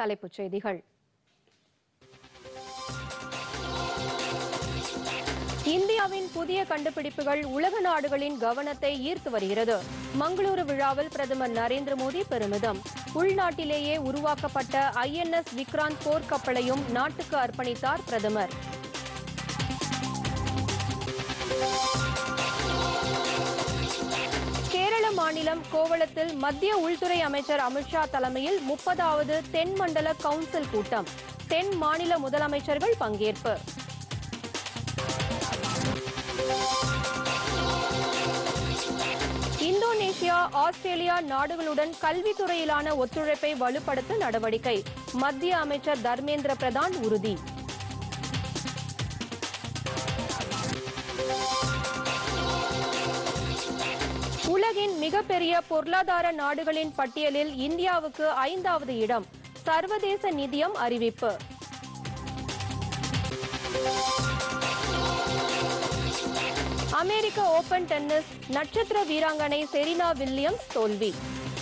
தலைப்புச் செய்திகள் இந்தியாவின் புதிய கண்டுபிடிப்புகள் உலக நாடுகளின் கவனத்தை ஈர்த்து வருகிறது மங்களூரு விழாவில் பிரதமர் நரேந்திர மோடி பெருமிதம் உள்நாட்டிலேயே உருவாக்கப்பட்ட ஐஎன்எஸ் விக்ராந்த் போர்க்கப்பலையும் நாட்டுக்கு அர்ப்பணித்தார் பிரதமர் கேரள மாநிலம் கோவளத்தில் மத்திய உள்துறை அமைச்சர் அமித்ஷா தலைமையில் முப்பதாவது தென் மண்டல கவுன்சில் கூட்டம் தென் மாநில முதலமைச்சர்கள் பங்கேற்பு இந்தோனேஷியா ஆஸ்திரேலியா நாடுகளுடன் கல்வித்துறையிலான ஒத்துழைப்பை வலுப்படுத்த நடவடிக்கை மத்திய அமைச்சர் தர்மேந்திர பிரதான் உறுதி உலகின் மிகப்பெரிய பொருளாதார நாடுகளின் பட்டியலில் இந்தியாவுக்கு ஐந்தாவது இடம் சர்வதேச நிதியம் அறிவிப்பு அமெரிக்க ஓபன் டென்னிஸ் நட்சத்திர வீராங்கனை செரீனா வில்லியம்ஸ் தோல்வி